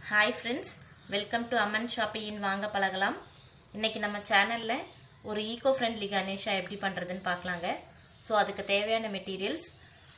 hi friends welcome to Amman ஷாப்பியின் வாங்க பழகலாம் இன்னைக்கு நம்ம சேனலில் ஒரு ஈகோ ஃப்ரெண்ட்லி கணேஷா எப்படி பண்ணுறதுன்னு பார்க்கலாங்க ஸோ அதுக்கு தேவையான மெட்டீரியல்ஸ்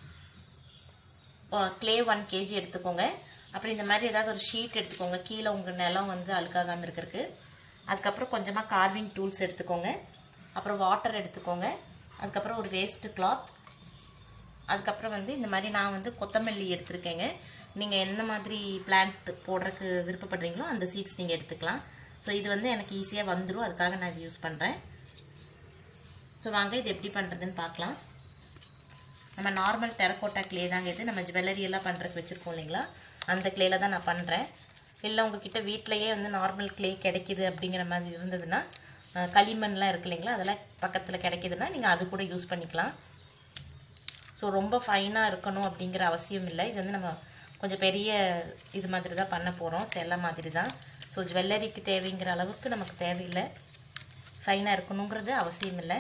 க்ளே ஒன் கேஜி எடுத்துக்கோங்க அப்புறம் இந்த மாதிரி ஏதாவது ஒரு ஷீட் எடுத்துக்கோங்க கீழே உங்கள் நிலம் வந்து அழுக்காகாமல் இருக்கிறதுக்கு அதுக்கப்புறம் கொஞ்சமாக கார்விங் டூல்ஸ் எடுத்துக்கோங்க அப்புறம் வாட்டர் எடுத்துக்கோங்க அதுக்கப்புறம் ஒரு வேஸ்ட்டு கிளாத் அதுக்கப்புறம் வந்து இந்த மாதிரி நான் வந்து கொத்தமல்லி எடுத்திருக்கேங்க நீங்கள் எந்த மாதிரி பிளான்ட் போடுறதுக்கு விருப்பப்படுறீங்களோ அந்த சீட்ஸ் நீங்கள் எடுத்துக்கலாம் ஸோ இது வந்து எனக்கு ஈஸியாக வந்துடும் அதுக்காக நான் இது யூஸ் பண்ணுறேன் ஸோ வாங்க இது எப்படி பண்ணுறதுன்னு பார்க்கலாம் நம்ம நார்மல் டெரக்கோட்டா க்ளே தாங்க இது நம்ம ஜுவல்லரி எல்லாம் பண்ணுறதுக்கு வச்சுருக்கோம் இல்லைங்களா அந்த க்ளேல தான் நான் பண்ணுறேன் இல்லை உங்ககிட்ட வீட்டிலையே வந்து நார்மல் க்ளே கிடைக்கிது அப்படிங்கிற மாதிரி இருந்ததுன்னா களிமண்லாம் இருக்கு இல்லைங்களா அதெல்லாம் பக்கத்தில் கிடைக்கிதுன்னா நீங்கள் அது கூட யூஸ் பண்ணிக்கலாம் ஸோ ரொம்ப ஃபைனாக இருக்கணும் அப்படிங்கிற அவசியம் இல்லை இது வந்து நம்ம கொஞ்சம் பெரிய இது மாதிரி தான் பண்ண போகிறோம் செல்ல மாதிரி தான் ஸோ ஜுவல்லரிக்கு தேவைங்கிற அளவுக்கு நமக்கு தேவையில்லை ஃபைனாக இருக்கணுங்கிறது அவசியம் இல்லை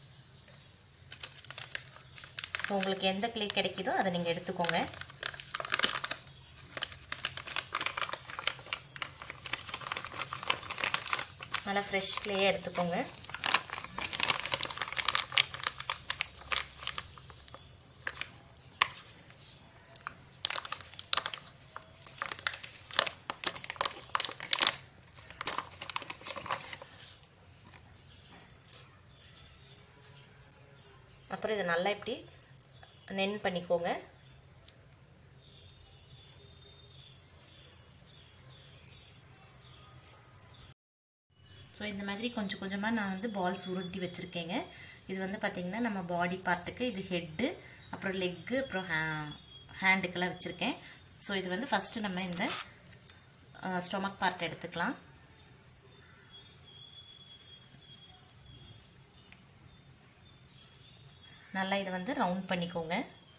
ஸோ உங்களுக்கு எந்த கிளே கிடைக்குதோ அதை நீங்கள் எடுத்துக்கோங்க நல்லா ஃப்ரெஷ் கிளேயே எடுத்துக்கோங்க அப்புறம் இதை நல்லா இப்படி நென் பண்ணிக்கோங்க ஸோ இந்த மாதிரி கொஞ்சம் கொஞ்சமாக நான் வந்து பால்ஸ் உருட்டி வச்சுருக்கேங்க இது வந்து பார்த்திங்கன்னா நம்ம பாடி பார்ட்டுக்கு இது ஹெட்டு அப்புறம் லெக்கு அப்புறம் ஹே ஹேண்டுக்கெல்லாம் வச்சுருக்கேன் ஸோ இது வந்து ஃபஸ்ட்டு நம்ம இந்த ஸ்டொமக் பார்ட் எடுத்துக்கலாம் நல்லா இதை வந்து ரவுண்ட் பண்ணிக்கோங்க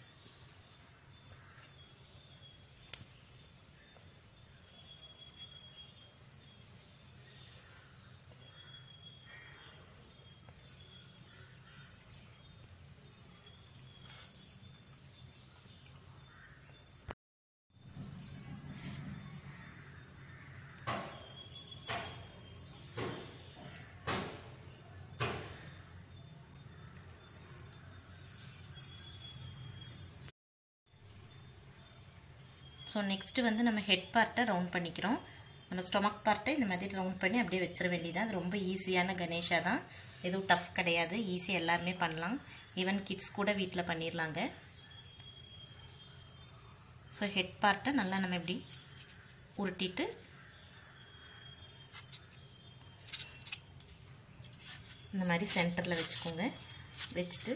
ஸோ நெக்ஸ்ட்டு வந்து நம்ம ஹெட் பார்ட்டை ரவுண்ட் பண்ணிக்கிறோம் நம்ம ஸ்டொமக் பார்ட்டை இந்த மாதிரி ரவுண்ட் பண்ணி அப்படியே வச்சிட வேண்டியதான் அது ரொம்ப ஈஸியான கணேஷா தான் எதுவும் டஃப் கிடையாது ஈஸியாக எல்லாருமே பண்ணலாம் ஈவன் கிட்ஸ் கூட வீட்டில் பண்ணிடலாங்க ஸோ ஹெட் பார்ட்டை நல்லா நம்ம இப்படி உருட்டிட்டு இந்த மாதிரி சென்டரில் வச்சுக்கோங்க வச்சுட்டு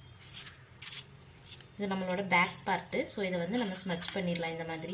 இது நம்மளோட பேக் பார்ட்டு ஸோ இதை வந்து நம்ம ஸ்மச் பண்ணிடலாம் இந்த மாதிரி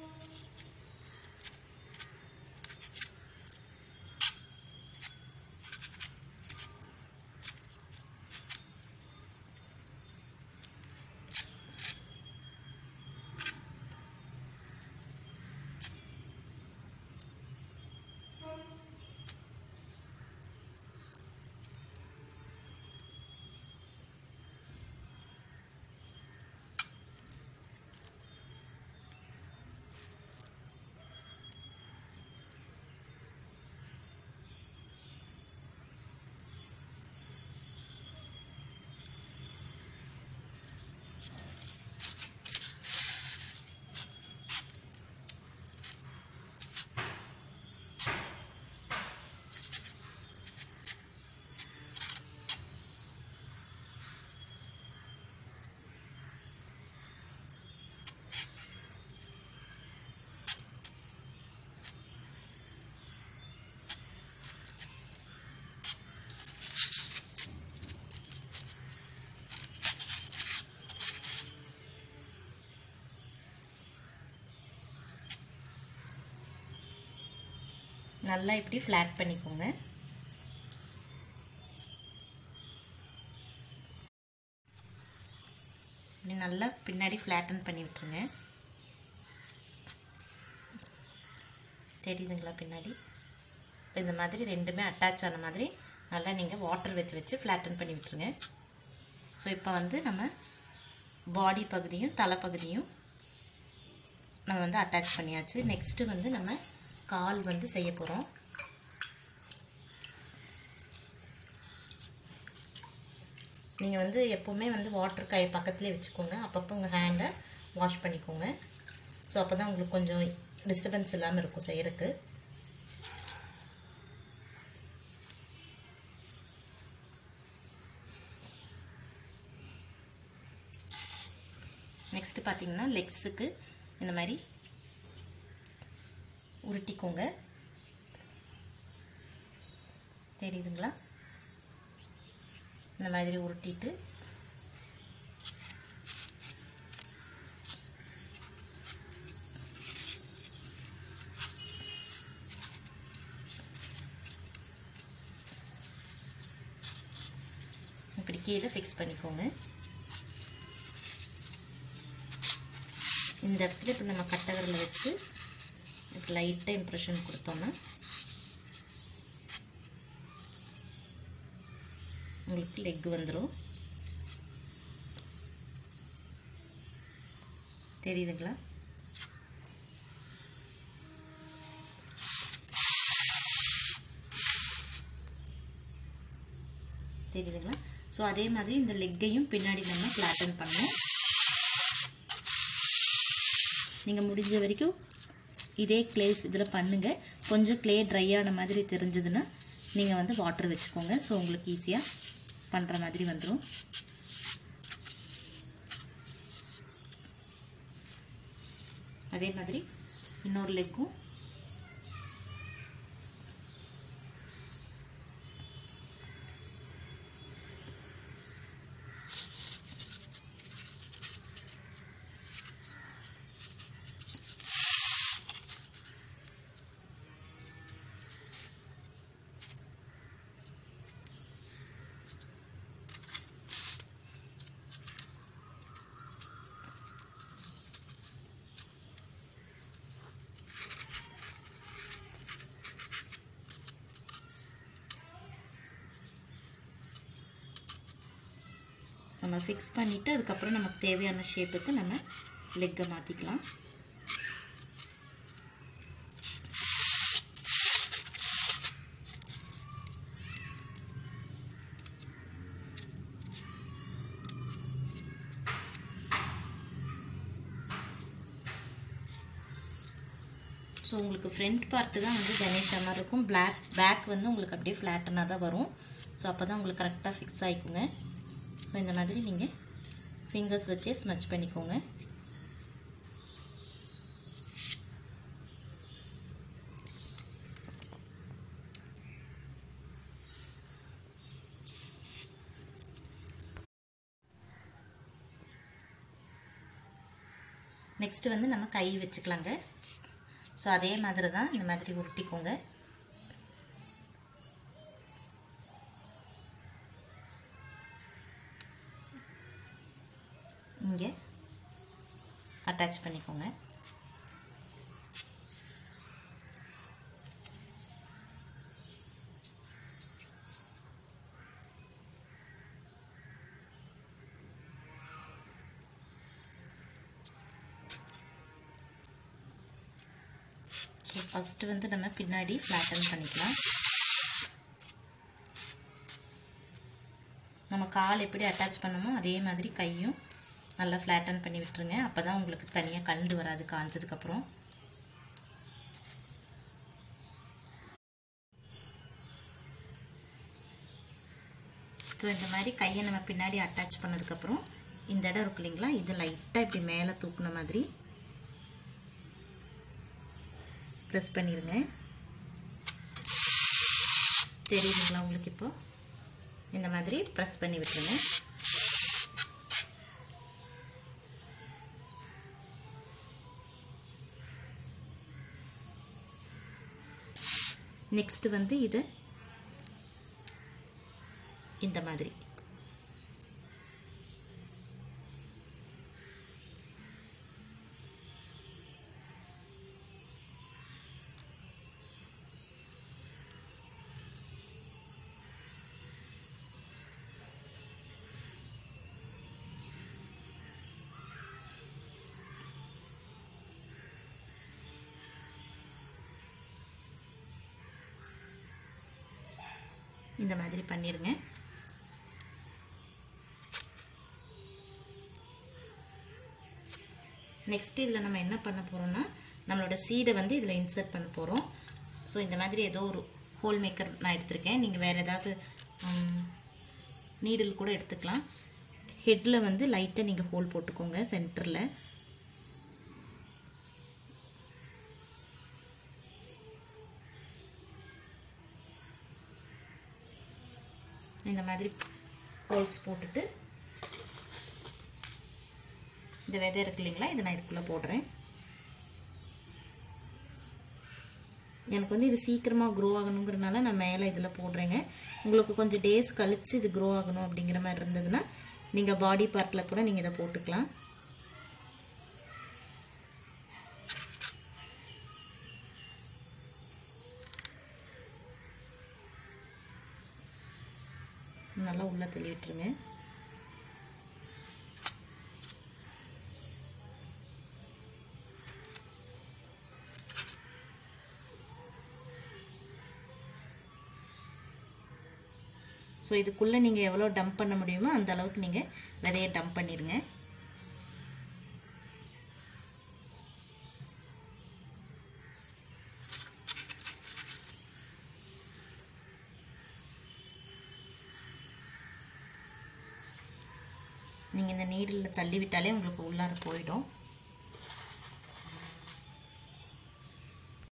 நல்லா இப்படி ஃப்ளாட் பண்ணிக்கோங்க இப்படி நல்லா பின்னாடி ஃப்ளாட்டன் பண்ணி விட்டுருங்க தெரியுதுங்களா பின்னாடி இந்த மாதிரி ரெண்டுமே அட்டாச் ஆன மாதிரி நல்லா நீங்கள் வாட்டர் வச்சு வச்சு ஃப்ளாட்டன் பண்ணி விட்டுருங்க ஸோ இப்போ வந்து நம்ம பாடி பகுதியும் தலைப்பகுதியும் நம்ம வந்து அட்டாச் பண்ணியாச்சு நெக்ஸ்ட்டு வந்து நம்ம கால் வந்து செய்ய போகிறோம் நீங்கள் வந்து எப்போவுமே வந்து வாட்டர் கை பக்கத்துலேயே வச்சுக்கோங்க அப்பப்போ உங்கள் ஹேண்டை வாஷ் பண்ணிக்கோங்க ஸோ அப்போ தான் உங்களுக்கு கொஞ்சம் டிஸ்டர்பன்ஸ் இல்லாமல் இருக்கும் செய்கிறதுக்கு நெக்ஸ்ட்டு பார்த்தீங்கன்னா லெக்ஸுக்கு இந்த மாதிரி உருட்டிக்கோங்க தெரியுதுங்களா இந்த மாதிரி உருட்டிட்டு இப்படி கீழே ஃபிக்ஸ் பண்ணிக்கோங்க இந்த இடத்துல இப்போ நம்ம கட்டவரில் வச்சு இப்போ லைட்டாக இம்ப்ரெஷன் கொடுத்தோன்னா உங்களுக்கு லெக் வந்துடும் தெரியுதுங்களா தெரியுதுங்களா ஸோ அதே மாதிரி இந்த லெக்கையும் பின்னாடி நம்ம ஃப்ளாட்டன் பண்ணணும் நீங்கள் முடிஞ்ச வரைக்கும் இதே கிளேஸ் இதில் பண்ணுங்கள் கொஞ்சம் க்ளே ட்ரை ஆன மாதிரி தெரிஞ்சதுன்னா நீங்கள் வந்து வாட்டர் வச்சுக்கோங்க ஸோ உங்களுக்கு ஈஸியாக பண்ணுற மாதிரி வந்துடும் அதே மாதிரி இன்னொரு லெக்கும் நம்ம ஃபிக்ஸ் பண்ணிவிட்டு அதுக்கப்புறம் நமக்கு தேவையான ஷேப்புக்கு நம்ம லெக்கை மாற்றிக்கலாம் ஸோ உங்களுக்கு ஃப்ரண்ட் பார்ட்டு தான் வந்து கணேஷா மாதிரி இருக்கும் பிளாக் பேக் வந்து உங்களுக்கு அப்படியே ஃப்ளாட்டனாக தான் வரும் ஸோ அப்போ தான் உங்களுக்கு கரெக்டாக ஃபிக்ஸ் ஆகிக்குங்க ஸோ இந்த மாதிரி நீங்கள் ஃபிங்கர்ஸ் வச்சே ஸ்மச் பண்ணிக்கோங்க நெக்ஸ்ட்டு வந்து நம்ம கை வச்சுக்கலாங்க ஸோ அதே மாதிரி தான் இந்த மாதிரி உருட்டிக்கோங்க இங்கே அட்டாச் பண்ணிக்கோங்க ஸோ ஃபஸ்ட்டு வந்து நம்ம பின்னாடி ஃப்ளாட்டன் பண்ணிக்கலாம் நம்ம கால் எப்படி அட்டாச் பண்ணமோ அதே மாதிரி கையும் நல்லா ஃப்ளாட்டன் பண்ணி விட்டுருங்க அப்போ தான் உங்களுக்கு தனியாக கலந்து வராது காஞ்சதுக்கப்புறம் ஸோ இந்த மாதிரி கையை நம்ம பின்னாடி அட்டாச் பண்ணதுக்கப்புறம் இந்த இடம் இருக்கு இல்லைங்களா இது லைட்டாக இப்படி மேலே தூக்குன மாதிரி ப்ரெஸ் பண்ணிடுங்க தெரியுதுங்களா உங்களுக்கு இப்போ இந்த மாதிரி ப்ரெஸ் பண்ணி விட்டுருங்க நெக்ஸ்ட் வந்து இது இந்த மாதிரி இந்த மாதிரி பண்ணிடுங்க நெக்ஸ்ட் இதில் நம்ம என்ன பண்ண போகிறோம்னா நம்மளோட சீடை வந்து இதில் இன்சர்ட் பண்ண போகிறோம் ஸோ இந்த மாதிரி ஏதோ ஒரு ஹோல் மேக்கர் நான் எடுத்திருக்கேன் நீங்கள் வேறு ஏதாவது நீடில் கூட எடுத்துக்கலாம் ஹெட்டில் வந்து லைட்டாக நீங்கள் ஹோல் போட்டுக்கோங்க சென்டரில் இந்த மாதிரி ஹோல்ஸ் போட்டுட்டு இந்த விதை இருக்கு இல்லைங்களா இதை நான் இதுக்குள்ளே போடுறேன் எனக்கு வந்து இது சீக்கிரமாக க்ரோ ஆகணுங்கிறனால நான் மேலே இதில் போடுறேங்க உங்களுக்கு கொஞ்சம் டேஸ் கழித்து இது க்ரோ ஆகணும் அப்படிங்கிற மாதிரி இருந்ததுன்னா நீங்கள் பாடி பார்ட்டில் கூட நீங்கள் இதை போட்டுக்கலாம் நல்லா உள்ளே தள்ளி விட்டுருங்க ஸோ இதுக்குள்ளே நீங்கள் எவ்வளோ டம்ப் பண்ண முடியுமோ அந்த அளவுக்கு நீங்கள் விதையை டம்ப் பண்ணிடுங்க நீங்கள் இந்த நீரில் தள்ளி விட்டாலே உங்களுக்கு உள்ளார போயிடும்